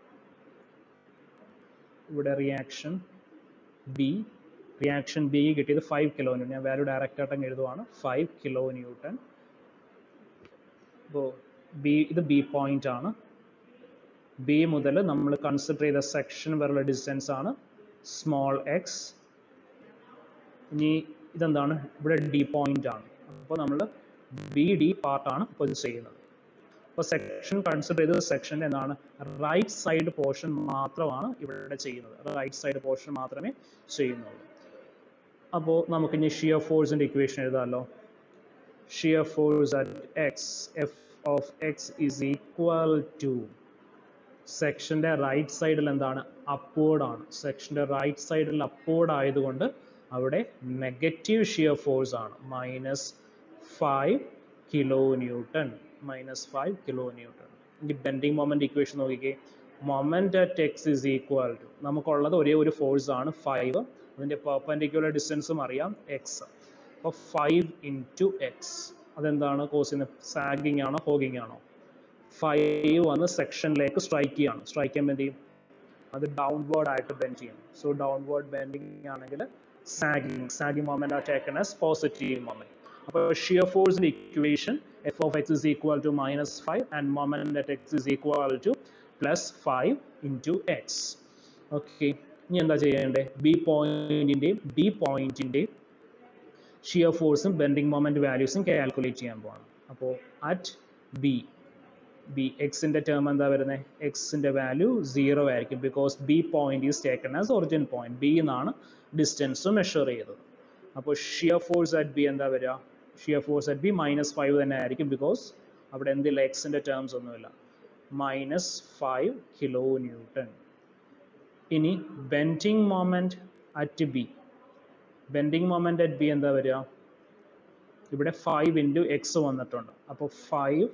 ഇവിടെ റിയാക്ഷൻ ബി റിയാക്ഷൻ ബി കിട്ടിയത് ഫൈവ് കിലോ ന്യൂട്ടൺ ഞാൻ വാല്യൂ ഡയറക്റ്റ് ആയിട്ട് എഴുതുവാണ് ഫൈവ് കിലോ ന്യൂട്ടൺ അപ്പോൾ ബി ഇത് ബി പോയിന്റ് ആണ് ബി മുതൽ നമ്മൾ കൺസിഡർ ചെയ്ത സെക്ഷൻ വരെയുള്ള ഡിസ്റ്റൻസ് ആണ് സ്മോൾ എക്സ് ഇനി ഇതെന്താണ് ഇവിടെ ഡി പോയിന്റ് ആണ് അപ്പോൾ നമ്മൾ ബി ഡി പാർട്ടാണ് ഇപ്പോൾ ഇത് ചെയ്യുന്നത് അപ്പോൾ സെക്ഷൻ കൺസിഡർ ചെയ്തത് സെക്ഷൻ്റെ എന്താണ് റൈറ്റ് സൈഡ് പോർഷൻ മാത്രമാണ് ഇവിടെ ചെയ്യുന്നത് റൈറ്റ് സൈഡ് പോർഷൻ മാത്രമേ ചെയ്യുന്നുള്ളൂ അപ്പോൾ നമുക്ക് ഇനി ഷിയർ ഫോഴ്സിൻ്റെ ഇക്വേഷൻ എഴുതാമല്ലോ shear force at x F of x is equal to സെക്ഷൻ്റെ റൈറ്റ് സൈഡിൽ എന്താണ് അപ്വേർഡ് ആണ് സെക്ഷൻ്റെ റൈറ്റ് സൈഡിൽ അപ്വേർഡ് ആയതുകൊണ്ട് അവിടെ നെഗറ്റീവ് ഷിയർ ഫോഴ്സ് ആണ് minus five kilo kilonewton minus five kilo newton ഇനി ബെൻഡിങ് മൊമെന്റ് ഇക്വേഷൻ നോക്കിക്കേ moment at X is equal to നമുക്കുള്ളത് ഒരേ ഒരു ഫോഴ്സ് ആണ് ഫൈവ് അതിൻ്റെ പെർപെൻഡിക്കുലർ ഡിസ്റ്റൻസും അറിയാം എക്സ് അപ്പോൾ ഫൈവ് ഇൻറ്റു എക്സ് അതെന്താണ് കോസ് ചെയ്യുന്നത് സാഗിങ് ആണോ ഹോഗിങ് ആണോ ഫൈവ് വന്ന് സെക്ഷനിലേക്ക് സ്ട്രൈക്ക് ചെയ്യാണ് സ്ട്രൈക്ക് ചെയ്യുമ്പോൾ എന്ത് ചെയ്യും അത് ഡൗൺവേർഡ് ആയിട്ട് ബെൻഡ് ചെയ്യും സോ ഡൗൺവേർഡ് ബെൻഡിങ് ആണെങ്കിൽ sagging sagging moment are taken as positive moment അപ്പോൾ ഷിയർ ഫോഴ്സിന്റെ equation F of X is equal to minus five and moment at X is equal to plus five into x okay ഇനി എന്താ ചെയ്യേണ്ടത് ബി പോയിന്റിന്റെയും ഡി പോയിന്റിന്റെയും ഷിയർ ഫോഴ്സും ബെൻഡിങ് മൊമെന്റ് വാല്യൂസും കാൽക്കുലേറ്റ് ചെയ്യാൻ പോകണം അപ്പോൾ അറ്റ് ബി ബി എക്സിന്റെ ടേം എന്താ വരുന്നത് എക്സിന്റെ വാല്യൂ സീറോ ആയിരിക്കും because B point is taken as origin point B എന്നാണ് ഡിസ്റ്റൻസ് മെഷർ ചെയ്തത് അപ്പോൾ ഷിയർ ഫോഴ്സ് അറ്റ് ബി എന്താ വരിക shear force at B minus five തന്നെ ആയിരിക്കും ബിക്കോസ് അവിടെ എന്തില്ല എക്സിന്റെ ടേംസ് ഒന്നുമില്ല മൈനസ് ഫൈവ് കിലോ ന്യൂട്ടൺ ഇനി bending moment at B bending moment at B എന്താ വരിക ഇവിടെ ഫൈവ് ഇൻറ്റു എക്സ് വന്നിട്ടുണ്ട് അപ്പോൾ ഫൈവ്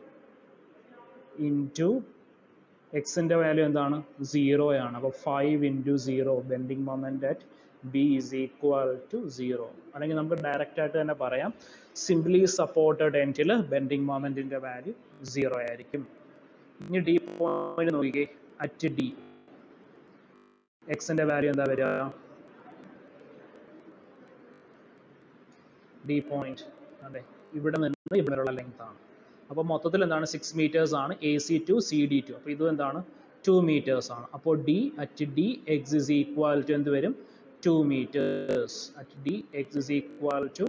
ഇൻറ്റു എക്സിൻ്റെ വാല്യൂ എന്താണ് സീറോ ആണ് അപ്പോൾ five into zero bending moment at B is equal to zero അല്ലെങ്കിൽ നമുക്ക് ഡയറക്റ്റ് ആയിട്ട് തന്നെ പറയാം സിംപ്ലി സപ്പോർട്ടഡ് എൻഡിൽ ബെൻഡിങ് മൊമെന്റിന്റെ വാല്യൂ സീറോ ആയിരിക്കും ഇനി ഡി പോയിന്റ് നോക്കിക്കേ അറ്റ് ഡി എക്സിന്റെ വാല്യൂ എന്താ വരിക ഡി പോയിന്റ് അതെ ഇവിടെ നിന്ന് ഇവിടെ വരെയുള്ള ലെങ്ത് ആണ് അപ്പോൾ മൊത്തത്തിൽ എന്താണ് സിക്സ് മീറ്റേഴ്സ് ആണ് A C two C D two അപ്പോൾ ഇത് എന്താണ് ടു മീറ്റേഴ്സ് ആണ് അപ്പോൾ D at D x is equal to എന്ത് വരും two meters at D x is equal to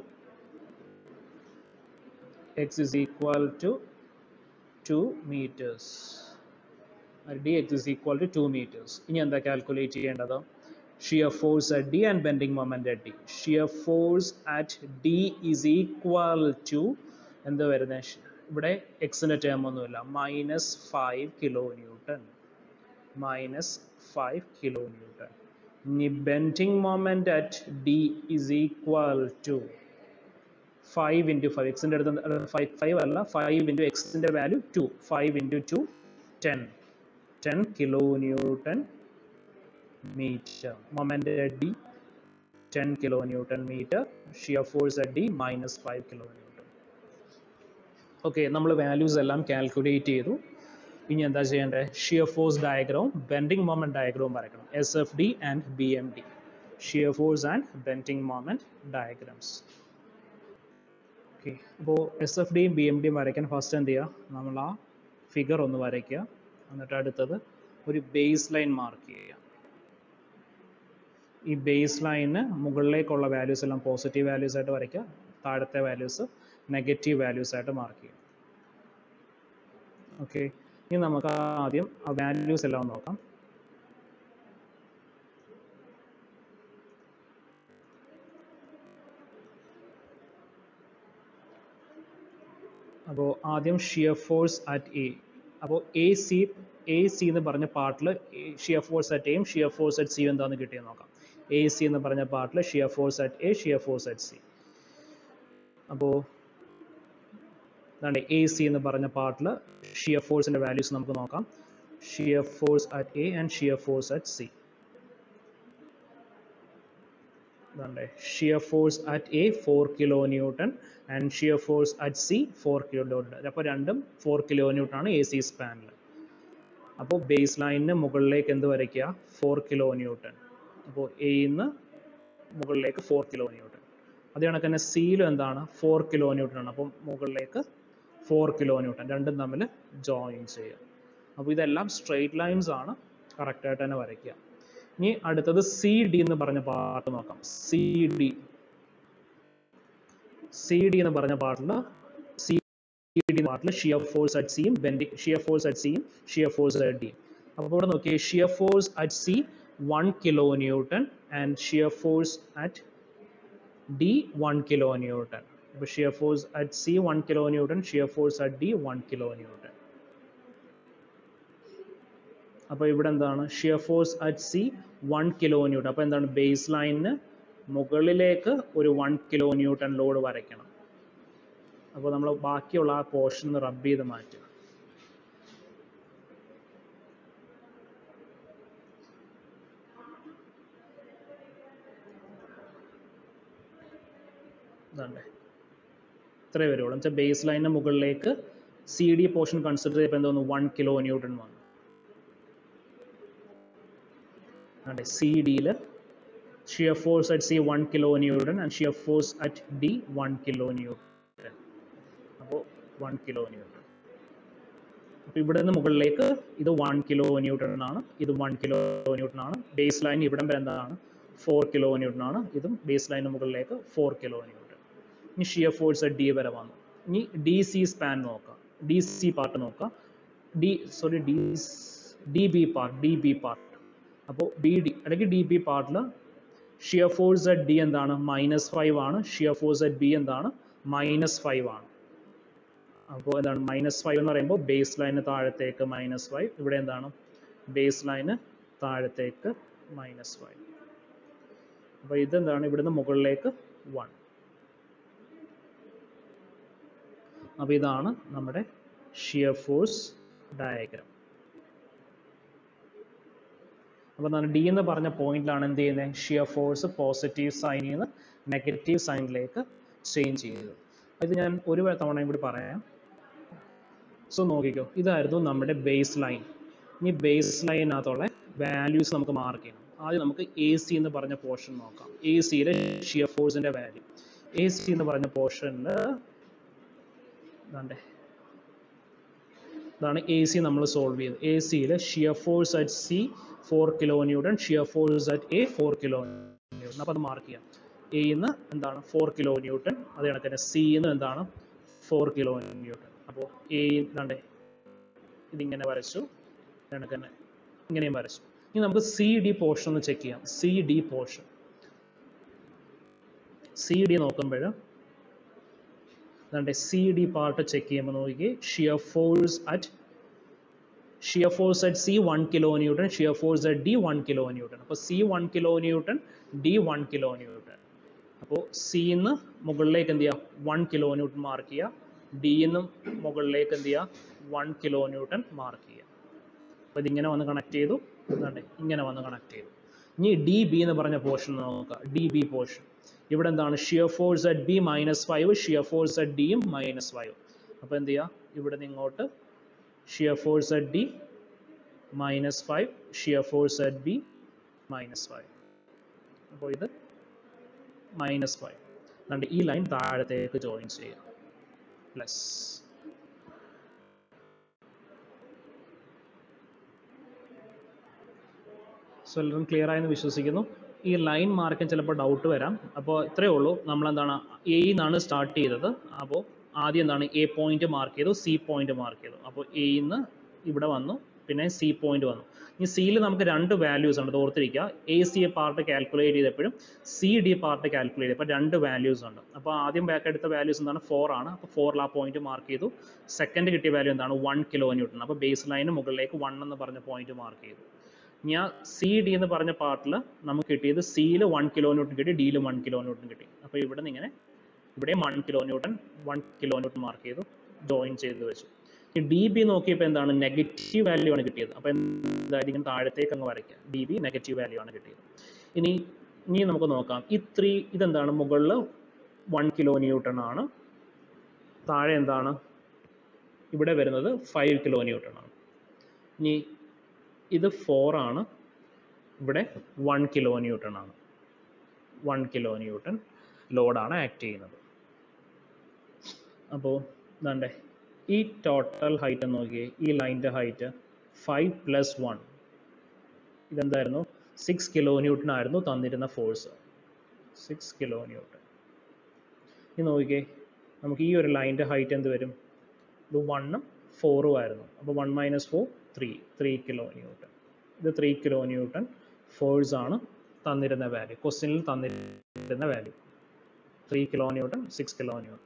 x is equal to two meters D x is equal to two meters ഇനി എന്താ കാൽക്കുലേറ്റ് ചെയ്യേണ്ടത് shear force at D and bending moment at D. Shear force at D is equal to എന്താ വരുന്നത് ഇവിടെ എക്സിൻ്റെ ടേം ഒന്നുമില്ല minus five kilo kilonewton minus five kilo newton ഇനി bending moment at D is equal to five into five എക്സിൻ്റെ അടുത്ത് ഫൈവ് ഫൈവ് അല്ല ഫൈവ് ഇൻറ്റു എക്സിൻ്റെ value two five into two ten ten kilo kilonewton meter. Moment at D 10 kilonewton meter. Shear force at D minus 5 kilonewton. Okay നമ്മൾ വാല്യൂസ് എല്ലാം കാൽക്കുലേറ്റ് ചെയ്തു ഇനി എന്താ ചെയ്യേണ്ടത് ഷിയർ ഫോഴ്സ് ഡയഗ്രവും ബെൻഡിങ് മൊമെന്റ് ഡയഗ്രവും വരയ്ക്കണം S F D and B M D shear force and bending moment diagrams okay അപ്പോൾ എസ് എഫ് ഡിയും ബി എം ഡിയും വരയ്ക്കാൻ ഫസ്റ്റ് എന്ത് ചെയ്യുക നമ്മൾ ആ ഫിഗർ ഒന്ന് വരയ്ക്കുക എന്നിട്ട് അടുത്തത് ഒരു ബേസ് ലൈൻ മാർക്ക് ചെയ്യുക ഈ ബേസ് ലൈനിന് മുകളിലേക്കുള്ള വാല്യൂസ് എല്ലാം പോസിറ്റീവ് വാല്യൂസ് ആയിട്ട് വരയ്ക്കുക താഴത്തെ വാല്യൂസ് നെഗറ്റീവ് വാല്യൂസ് ആയിട്ട് മാർക്ക് ചെയ്യും ഓക്കെ ഇനി നമുക്ക് ആദ്യം ആ വാല്യൂസ് എല്ലാം നോക്കാം അപ്പോൾ ആദ്യം ഷിയർ ഫോഴ്സ് അറ്റ് എ അപ്പോൾ എ സി എ സി എന്ന് പറഞ്ഞ പാർട്ടിൽ ഷിയർ ഫോഴ്സ് അറ്റ് എയും ഷിയർ ഫോഴ്സ് അറ്റ് സിയും എന്താണെന്ന് കിട്ടിയെന്ന് നോക്കാം എ സി എന്ന് പറഞ്ഞ പാർട്ടിൽ shear force at A shear force at C അപ്പോൾ അതാണ്ട് എ സി എന്ന് പറഞ്ഞ പാർട്ടിൽ ഷിയർ ഫോഴ്സിൻ്റെ വാല്യൂസ് നമുക്ക് നോക്കാം shear force at A and shear force at C ഇതാണ്ട് shear force at A four kilo newton and shear force at C four kilo newton അപ്പോൾ രണ്ടും ഫോർ കിലോ ന്യൂട്ടൺ ആണ് എ സി സ്പാനിൽ അപ്പോൾ ബേസ് ലൈനിന് മുകളിലേക്ക് എന്ത് വരയ്ക്കുക ഫോർ കിലോ ന്യൂട്ടൺ അപ്പോൾ എയിന്ന് മുകളിലേക്ക് ഫോർ കിലോ ന്യൂട്ടൺ അതേ കണക്ക് തന്നെ സിയിലും എന്താണ് ഫോർ കിലോ ന്യൂട്ടൺ ആണ് അപ്പം മുകളിലേക്ക് ഫോർ കിലോ ന്യൂട്ടൺ രണ്ടും തമ്മിൽ ജോയിൻ ചെയ്യുക അപ്പോൾ ഇതെല്ലാം സ്ട്രെയിറ്റ് ലൈൻസ് ആണ് കറക്റ്റായിട്ട് തന്നെ വരയ്ക്കുക ഇനി അടുത്തത് സി ഡി എന്ന് പറഞ്ഞ പാർട്ട് നോക്കാം സി ഡി സി ഡി എന്ന് പറഞ്ഞ പാർട്ടിൽ സി ഡി പാർട്ടിൽ ഷിയർ ഫോഴ്സ് അറ്റ് സിയും ബെൻഡിങ് ഷിയർ ഫോഴ്സ് അറ്റ് സിയും ഷിയർ ഫോഴ്സ് അറ്റ് ഡിയും അപ്പോൾ ഇവിടെ നോക്കിയേ shear force at C one kilo newton and shear force at D one kilo newton അപ്പോൾ shear force at C one kilo kilonewton shear force at D one kilo newton അപ്പോൾ ഇവിടെ എന്താണ് shear force at C one kilo newton അപ്പോൾ എന്താണ് ബേസ് ലൈനിന് മുകളിലേക്ക് ഒരു വൺ കിലോ ന്യൂട്ടൺ ലോഡ് വരയ്ക്കണം അപ്പോൾ നമ്മൾ ബാക്കിയുള്ള ആ പോർഷൻ റബ്ബ് ചെയ്ത് മാറ്റുക ഇതാണ്ടേ ഇത്രേ വരുള്ളൂ എന്നുവെച്ചാൽ ബേസ് ലൈനിന് മുകളിലേക്ക് സി ഡി പോർഷൻ കൺസിഡർ ചെയ്തപ്പോൾ എന്തോന്നു വൺ കിലോ ന്യൂട്ടൺ വന്നു അതെ സി ഡിയിൽ shear force at C one kilo newton and shear force at D one kilo newton അപ്പോൾ വൺ കിലോ ന്യൂട്ടൺ അപ്പോൾ ഇവിടെ നിന്ന് മുകളിലേക്ക് ഇത് വൺ കിലോ ന്യൂട്ടൺ ആണ് ഇത് വൺ കിലോ ന്യൂട്ടൺ ആണ് ബേസ് ലൈൻ ഇവിടം വരെ എന്താണ് ഫോർ കിലോ ന്യൂട്ടൺ ആണ് ഇതും ബേസ് ലൈനിന് മുകളിലേക്ക് ഫോർ കിലോ ന്യൂട്ടൺ ഇനി ഷിയർ ഫോഴ്സ് ഡി വരെ വന്നു ഇനി ഡി സി സ്പാൻ നോക്കാം ഡി സി പാർട്ട് നോക്കാം D sorry D D B part D B part അപ്പോൾ ബി ഡി അല്ലെങ്കിൽ ഡി ബി പാർട്ടിൽ ഷിയർ ഫോഴ്സ് അറ്റ് ഡി എന്താണ് മൈനസ് ഫൈവ് ആണ് ഷിയർ ഫോഴ്സ് അറ്റ് ബി എന്താണ് മൈനസ് ഫൈവ് ആണ് അപ്പോൾ എന്താണ് മൈനസ് ഫൈവ് എന്ന് പറയുമ്പോൾ ബേസ് ലൈന് താഴത്തേക്ക് മൈനസ് ഫൈവ് ഇവിടെ എന്താണ് ബേസ് ലൈന് താഴത്തേക്ക് മൈനസ് ഫൈവ് അപ്പോൾ ഇതെന്താണ് ഇവിടുന്ന് മുകളിലേക്ക് വൺ അപ്പോൾ ഇതാണ് നമ്മുടെ ഷിയർ ഫോഴ്സ് ഡയഗ്രാം അപ്പോൾ എന്താണ് ഡി എന്ന് പറഞ്ഞ പോയിന്റിലാണ് എന്ത് ചെയ്യുന്നത് ഷിയർ ഫോഴ്സ് പോസിറ്റീവ് സൈനിൽ നിന്ന് നെഗറ്റീവ് സൈനിലേക്ക് ചേഞ്ച് ചെയ്തത് ഇത് ഞാൻ ഒരു തവണയും കൂടി പറയാം സോ നോക്കിക്കോ ഇതായിരുന്നു നമ്മുടെ ബേസ് ലൈൻ ഇനി ബേസ് ലൈനകത്തുള്ള വാല്യൂസ് നമുക്ക് മാർക്ക് ചെയ്യണം ആദ്യം നമുക്ക് എ സി എന്ന് പറഞ്ഞ പോർഷൻ നോക്കാം എ സിയിലെ ഷിയർ ഫോഴ്സിന്റെ വാല്യൂ എ സി എന്ന് പറഞ്ഞ പോർഷനിൽ ഇതാണ്ടേ ഇതാണ് എ സി നമ്മൾ സോൾവ് ചെയ്തത് എ സിയിൽ shear force at C four kilo kilonewton shear force at A four kilo newton അപ്പോൾ അത് മാർക്ക് ചെയ്യാം എന്ന് എന്താണ് ഫോർ കിലോ ന്യൂട്ടൺ അത് കണക്ക് തന്നെ സി എന്ന് എന്താണ് ഫോർ കിലോ ന്യൂട്ടൺ അപ്പോൾ എ ഇതാണ്ടേ ഇതിങ്ങനെ വരച്ചു കണക്ക് തന്നെ ഇങ്ങനെയും വരച്ചു ഇനി നമുക്ക് സി ഡി പോർഷൻ ഒന്ന് ചെക്ക് ചെയ്യാം C D portion C D നോക്കുമ്പോൾ അതാണ്ട് സി ഡി പാർട്ട് ചെക്ക് ചെയ്യുമ്പോൾ നോക്കി shear force at shear force at C one kilo kilonewton shear force at D one kilo newton അപ്പോൾ C one kilo kilonewton D one kilo newton അപ്പോൾ സിന്ന് മുകളിലേക്ക് എന്ത് ചെയ്യുക വൺ കിലോ ന്യൂട്ടൺ മാർക്ക് ചെയ്യുക ഡിന്നും മുകളിലേക്ക് എന്ത് ചെയ്യുക വൺ കിലോ ന്യൂട്ടൺ മാർക്ക് ചെയ്യുക അപ്പോൾ ഇതിങ്ങനെ വന്ന് കണക്ട് ചെയ്തു അതാണ്ട് ഇങ്ങനെ വന്ന് കണക്ട് ചെയ്തു ഇനി ഡി ബി എന്ന് പറഞ്ഞ പോർഷൻ നോക്കുക ഡി ബി പോർഷൻ ഇവിടെ എന്താണ് shear force at B minus five shear force at ഡിയും മൈനസ് ഫൈവ് അപ്പോൾ എന്ത് ചെയ്യുക ഇവിടെ നിന്ന് ഇങ്ങോട്ട് shear force at D minus five shear force at B minus five അപ്പോൾ ഇത് മൈനസ് ഫൈവ് അതുകൊണ്ട് ഈ ലൈൻ താഴത്തേക്ക് ജോയിൻ ചെയ്യുക പ്ലസ് സോ എല്ലാവരും ക്ലിയർ ആയെന്ന് വിശ്വസിക്കുന്നു ഈ ലൈൻ മാർക്കിന് ചിലപ്പോൾ ഡൗട്ട് വരാം അപ്പോൾ ഇത്രയേ ഉള്ളൂ നമ്മൾ എന്താണ് എ നിന്നാണ് സ്റ്റാർട്ട് ചെയ്തത് അപ്പോൾ ആദ്യം എന്താണ് എ പോയിന്റ് മാർക്ക് ചെയ്തു സി പോയിന്റ് മാർക്ക് ചെയ്തു അപ്പോൾ എ നിന്ന് ഇവിടെ വന്നു പിന്നെ സി പോയിന്റ് വന്നു ഈ സിയിൽ നമുക്ക് രണ്ട് വാല്യൂസ് ഉണ്ട് അത് ഓർത്തിരിക്കുക എ സി പാർട്ട് കാൽക്കുലേറ്റ് ചെയ്തപ്പോഴും സി ഡി പാർട്ട് കാൽക്കുലേറ്റ് ചെയ്തപ്പോൾ രണ്ട് വാല്യൂസ് ഉണ്ട് അപ്പോൾ ആദ്യം ബാക്ക് എടുത്ത വാല്യൂസ് എന്താണ് ഫോർ ആണ് അപ്പോൾ ഫോറിൽ ആ പോയിന്റ് മാർക്ക് ചെയ്തു സെക്കൻഡ് കിട്ടിയ വാല്യൂ എന്താണ് വൺ കിലോ ന്യൂട്ടൺ അപ്പോൾ ബേസ് ലൈന് മുകളിലേക്ക് വൺ എന്ന് പറഞ്ഞ പോയിന്റ് മാർക്ക് ചെയ്തു ഞാൻ സി ഡി എന്ന് പറഞ്ഞ പാർട്ടിൽ നമുക്ക് കിട്ടിയത് സിയിൽ വൺ കിലോ ന്യൂട്ടൺ കിട്ടി ഡിയിൽ വൺ കിലോ ന്യൂട്ടൺ കിട്ടി അപ്പോൾ ഇവിടെ നിന്ന് ഇങ്ങനെ ഇവിടെ one kilo newton one kilo newton mark ചെയ്തു ജോയിൻ ചെയ്ത് വെച്ചു ഈ ഡി ബി നോക്കിയപ്പോൾ എന്താണ് നെഗറ്റീവ് വാല്യൂ ആണ് കിട്ടിയത് അപ്പോൾ എന്തായിരിക്കും താഴത്തേക്ക് അങ്ങ് വരയ്ക്കുക ഡി ബി നെഗറ്റീവ് വാല്യൂ ആണ് കിട്ടിയത് ഇനി ഇനി നമുക്ക് നോക്കാം ഈ ത്രീ ഇതെന്താണ് മുകളിൽ വൺ കിലോ ന്യൂട്ടൺ ആണ് താഴെ എന്താണ് ഇവിടെ വരുന്നത് ഫൈവ് കിലോ ന്യൂട്ടൺ ആണ് ഇനി ഇത് ഫോർ ആണ് ഇവിടെ വൺ കിലോ ന്യൂട്ടൺ ആണ് വൺ കിലോ ന്യൂട്ടൺ ലോഡാണ് ആക്ട് ചെയ്യുന്നത് അപ്പോൾ ഇതാണ്ടേ ഈ ടോട്ടൽ ഹൈറ്റ് നോക്കിയേ ഈ ലൈൻ്റെ ഹൈറ്റ് ഫൈവ് പ്ലസ് വൺ ഇതെന്തായിരുന്നു സിക്സ് കിലോ ന്യൂട്ടൺ ആയിരുന്നു തന്നിരുന്ന ഫോഴ്സ് സിക്സ് കിലോ ന്യൂട്ടൺ ഇത് നോക്കിയേ നമുക്ക് ഈ ഒരു ലൈൻ്റെ ഹൈറ്റ് എന്ത് വരും ഇത് വണ്ണും ഫോറും ആയിരുന്നു അപ്പോൾ one minus four three three kilo newton ഇത് ത്രീ കിലോ ന്യൂട്ടൺ ഫോഴ്സ് ആണ് തന്നിരുന്ന വാല്യൂ ക്വസ്റ്റ്യനിൽ തന്നിരുന്ന value three kilo newton six kilo newton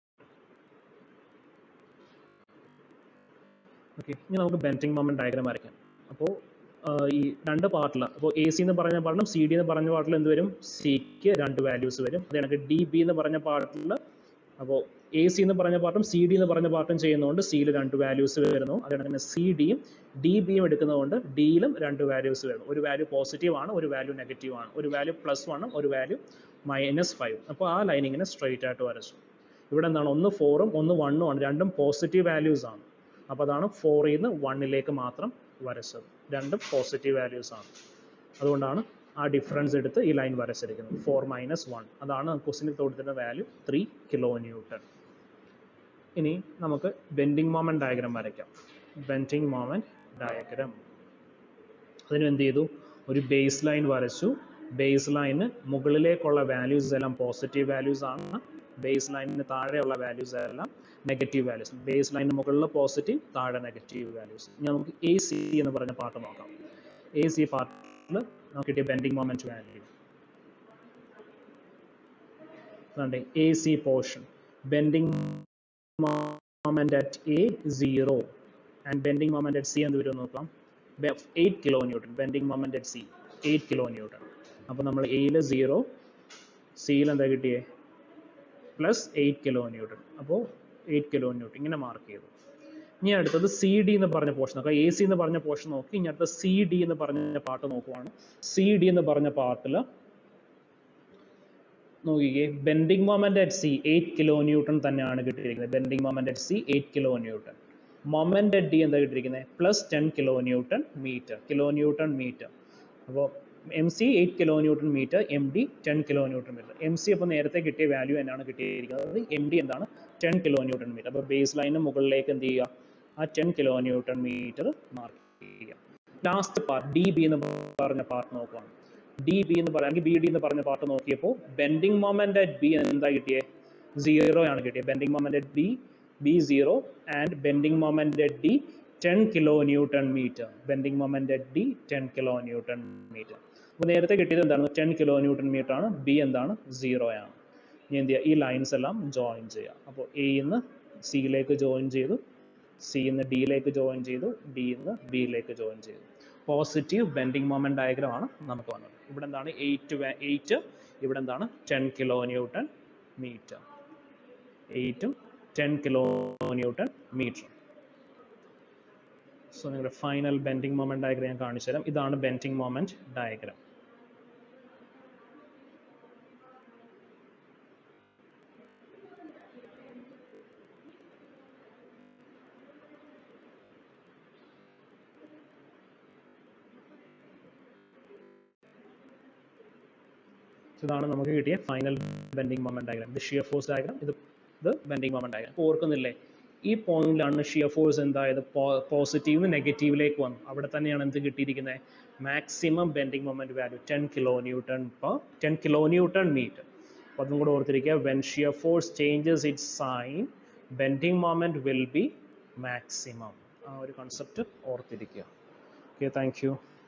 okay ഇനി നമുക്ക് ബെൻറ്റിംഗ് മൊമെന്റ് ഡയഗ്രാം വരയ്ക്കാം അപ്പോൾ ഈ രണ്ട് പാർട്ടിൽ അപ്പോൾ എ സി എന്ന് പറഞ്ഞ പാർട്ടിലും സി ഡി എന്ന് പറഞ്ഞ പാർട്ടിലും എന്ത് വരും സിക്ക് രണ്ട് വാല്യൂസ് വരും അത് കണക്ക് ഡി ബി എന്ന് പറഞ്ഞ പാർട്ടിൽ അപ്പോൾ എ സി എന്ന് പറഞ്ഞ പാർട്ടും സി ഡി എന്ന് പറഞ്ഞ പാർട്ടും ചെയ്യുന്നതുകൊണ്ട് സിയിൽ രണ്ട് വാല്യൂസ് വരുന്നു അത് കണക്കിന് സി ഡിയും ഡി ബിയും എടുക്കുന്നതുകൊണ്ട് ഡിയിലും രണ്ട് വാല്യൂസ് വരുന്നു ഒരു വാല്യൂ പോസിറ്റീവ് ആണ് ഒരു വാല്യൂ നെഗറ്റീവ് ആണ് ഒരു വാല്യൂ പ്ലസ് വണ്ണും ഒരു വാല്യൂ മൈനസ് ഫൈവ് അപ്പോൾ ആ ലൈൻ ഇങ്ങനെ സ്ട്രെയിറ്റ് ആയിട്ട് വരച്ചു ഇവിടെ എന്താണ് ഒന്ന് ഫോറും ഒന്ന് വണ്ണും ആണ് രണ്ടും പോസിറ്റീവ് വാല്യൂസ് ആണ് അപ്പോൾ അതാണ് ഫോറിൽ നിന്ന് വണ്ണിലേക്ക് മാത്രം വരച്ചത് രണ്ടും പോസിറ്റീവ് വാല്യൂസ് ആണ് അതുകൊണ്ടാണ് ആ ഡിഫറൻസ് എടുത്ത് ഈ ലൈൻ വരച്ചിരിക്കുന്നത് ഫോർ മൈനസ് വൺ അതാണ് ക്വസ്റ്റിനിൽ കൊടുത്തിരുന്ന വാല്യൂ ത്രീ കിലോ ന്യൂട്ടൺ ഇനി നമുക്ക് ബെൻഡിങ് മോമെന്റ് ഡയഗ്രാം വരയ്ക്കാം ബെൻഡിങ് മോമെന്റ് ഡയഗ്രാം അതിന് എന്ത് ചെയ്തു ഒരു ബേസ് ലൈൻ വരച്ചു ബേസ് ലൈന് മുകളിലേക്കുള്ള വാല്യൂസ് എല്ലാം പോസിറ്റീവ് വാല്യൂസ് ആണ് ബേസ് ലൈനിന് താഴെയുള്ള വാല്യൂസ് എല്ലാം നെഗറ്റീവ് വാല്യൂസ് ബേസ് ലൈനിന് മുകളിൽ പോസിറ്റീവ് താഴെ നെഗറ്റീവ് വാല്യൂസ് ഇനി നമുക്ക് എ സി എന്ന് പറഞ്ഞ പാർട്ട് നോക്കാം എ സി പാർട്ടിൽ നമുക്ക് കിട്ടിയ ബെൻഡിങ് മൊമെന്റ് വാല്യൂ അതുകൊണ്ട് A C portion bending moment at A zero and bending moment at C എന്ത് വരും നോക്കാം eight kilo newton bending moment at C eight kilo newton അപ്പോൾ നമ്മൾ എയിൽ സീറോ സിയിൽ എന്താ കിട്ടിയേ പ്ലസ് എയ്റ്റ് കിലോ ന്യൂട്ടൺ അപ്പോൾ എയ്റ്റ് കിലോ ന്യൂട്ടൺ ഇങ്ങനെ മാർക്ക് ചെയ്തു ഇനി അടുത്തത് സി ഡി എന്ന് പറഞ്ഞ പോർഷൻ നോക്കാം എ സി എന്ന് പറഞ്ഞ പോർഷൻ നോക്കി ഇനി അടുത്ത സി ഡി എന്ന് പറഞ്ഞ പാർട്ട് നോക്കുവാണ് സി ഡി എന്ന് പറഞ്ഞ പാർട്ടിൽ നോക്കിക്കേ bending moment at C eight kilo newton തന്നെയാണ് കിട്ടിയിരിക്കുന്നത് bending moment at C eight kilo newton moment at D എന്താ കിട്ടിയിരിക്കുന്നത് plus ten kilo newton metre kilo newton metre അപ്പോൾ M C eight kilo newton metre M D ten kilo newton metre M C അപ്പോൾ നേരത്തെ കിട്ടിയ വാല്യൂ എന്നാണ് കിട്ടിയിരിക്കുന്നത് എം ഡി എന്താണ് ടെൻ കിലോ ന്യൂട്ടൺ മീറ്റർ അപ്പോൾ ബേസ് ലൈനിന് മുകളിലേക്ക് എന്ത് ചെയ്യുക ആ ten kilo newton metre mark ചെയ്യുക ലാസ്റ്റ് പാർട്ട് ഡി ബി എന്ന് പറഞ്ഞ പാർട്ട് നോക്കുകയാണ് ഡി ബി എന്ന് പറയുക ബി ഡി എന്ന് പറഞ്ഞ പാർട്ട് നോക്കിയപ്പോൾ ബെൻഡിങ് മൊമെന്റ് അറ്റ് ബി എന്താ കിട്ടിയത് സീറോ ആണ് കിട്ടിയത് bending moment at B B zero and bending moment at D ten kilo newton metre bending moment at D ten kilo newton metre അപ്പോൾ നേരത്തെ കിട്ടിയത് എന്താണ് ടെൻ കിലോ ന്യൂട്ടൺ മീറ്റർ ആണ് ബി എന്താണ് സീറോ ആണ് ഇനി എന്ത് ചെയ്യുക ഈ ലൈൻസ് എല്ലാം ജോയിൻ ചെയ്യുക അപ്പോൾ എയിൽ നിന്ന് സിയിലേക്ക് ജോയിൻ ചെയ്തു സിയിൽ നിന്ന് ഡിയിലേക്ക് ജോയിൻ ചെയ്തു ഡിയിൽ നിന്ന് ബിയിലേക്ക് ജോയിൻ ചെയ്തു പോസിറ്റീവ് ബെൻഡിങ് മൊമെന്റ് ഡയഗ്രാം ആണ് നമുക്ക് വന്നത് ഇവിടെ എന്താണ് എയ്റ്റ് എയ്റ്റ് ഇവിടെ എന്താണ് ടെൻ കിലോ ന്യൂട്ടൺ മീറ്റർ എയ്റ്റും ten kilo newton metre so നിങ്ങളുടെ ഫൈനൽ ബെൻഡിങ് മൊമെന്റ് ഡയഗ്രാം ഞാൻ കാണിച്ചു തരാം ഇതാണ് ബെൻഡിങ് മൊമെന്റ് ഡയഗ്രാം ഇതാണ് നമുക്ക് കിട്ടിയ ഫൈനൽ ബെൻഡിങ് മൊമെന്റ് ഡയഗ്രാം ഇത് ഷിയർ ഫോഴ്സ് ഡയഗ്രാം ഇത് ഇത് ബെൻഡിങ് മൊമെന്റ് ഡയഗ്രാം ഓർക്കുന്നില്ലേ ഈ പോയിന്റിലാണ് ഷിയർ ഫോഴ്സ് എന്തായത് പോസിറ്റീവ് നെഗറ്റീവിലേക്ക് വന്നു അവിടെ തന്നെയാണ് എന്ത് കിട്ടിയിരിക്കുന്നത് maximum bending moment value ten kilo newton per ten kilo newton metre അപ്പോൾ അതും കൂടെ ഓർത്തിരിക്കുക when shear force changes its sign bending moment will be maximum ആ ഒരു കൺസെപ്റ്റ് ഓർത്തിരിക്കുക ഓക്കെ താങ്ക് യു